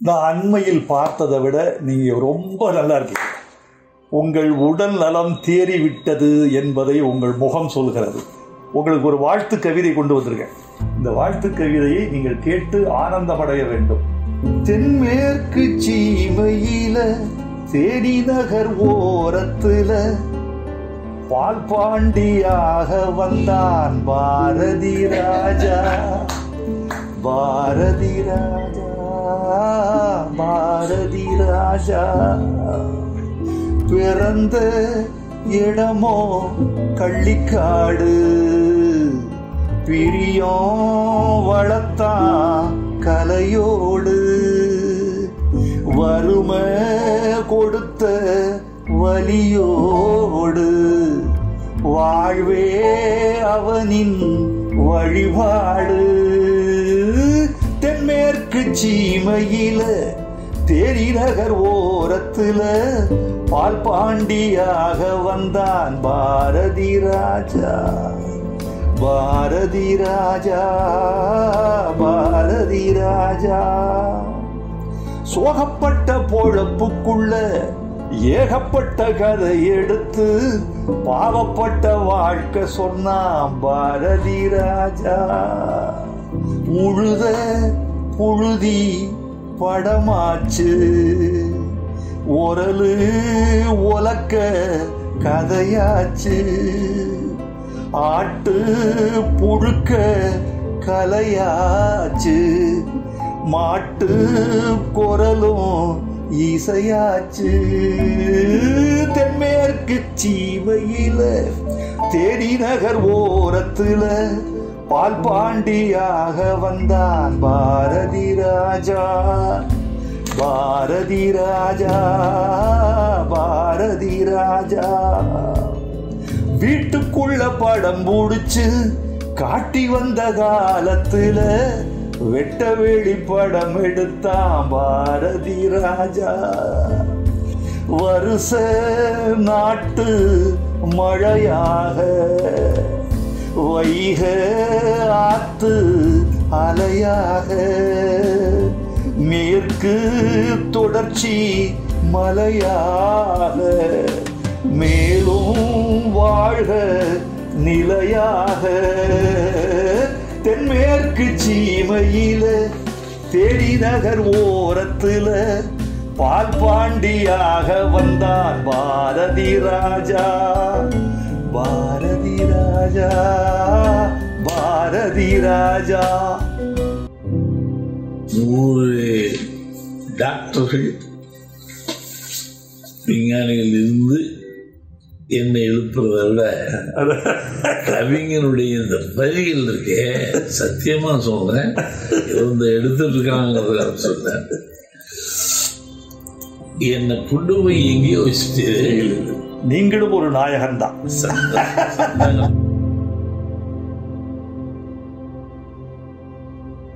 நான் அண்மையில் பார்த்ததை விட நீங்கள் ரொம்ப நல்லா இருக்கீங்க உங்கள் உடல் நலம் தேறிவிட்டது என்பதை உங்கள் முகம் சொல்கிறது உங்களுக்கு ஒரு வாழ்த்து கவிதை கொண்டு வந்திருக்கேன் இந்த வாழ்த்து கவிதையை நீங்கள் கேட்டு ஆனந்தமடைய வேண்டும் தென்மேற்கு சீமையில தேனி நகர் ஓரத்துல பால் பாண்டியாக வந்தான் பாரதி ராஜா பாரதி ராஜா பாரதி ராஜா பிறந்த இடமோ கள்ளிக்காடு பிரியம் வளர்த்தான் கலையோடு வறுமை கொடுத்த வலியோடு வாழ்வே அவனின் வழிபாடு தென்மேற்கு சீமையில தேரி நகர் ஓரத்துல பால் பாண்டியாக வந்தான் பாரதி ராஜா பாரதி ராஜா பாரதி ராஜா சோகப்பட்ட பொழப்புக்குள்ள ஏகப்பட்ட கதை எடுத்து பாவப்பட்ட வாழ்க்கை சொன்னான் பாரதி ராஜா உழுத புழுதி படமாச்சு உரலு உலக்க கதையாச்சு ஆட்டு புழுக்க கலையாச்சு மாட்டு குரலும் இசையாச்சு தென்மேற்கு சீமையில தேடி நகர் ஓரத்துல பால் பாண்டியாக வந்தான் பாரதி ராஜா பாரதி ராஜா பாரதி ராஜா வீட்டுக்குள்ள படம் முடிச்சு காட்டி வந்த காலத்துல வெட்ட வெளி படம் எடுத்தான் பாரதி ராஜா வருஷ நாட்டு மழையாக வைக ஆத்து அலையாக மேற்கு தொடர்ச்சி மலையாக மேலும் வாழ்க நிலையாக தென்மேற்கு சீமையில தேடி நகர் ஓரத்துல பால் பாண்டியாக வந்தான் பாரதி ராஜா பாரதி ராஜா பாரதி ராஜா நூறு டாக்டர்கள் விஞ்ஞானிகள் இருந்து என்னை எழுப்புறதை விட கவிஞனுடைய இந்த வரிகள் இருக்கே சத்தியமா சொல்றேன் இந்த எடுத்துட்டு இருக்காங்கிறத சொல்றேன் என்னை கொண்டு போய் எங்கேயோ வச்சுட்டு நீங்களும் ஒரு நாயகன் தான் சத்தம்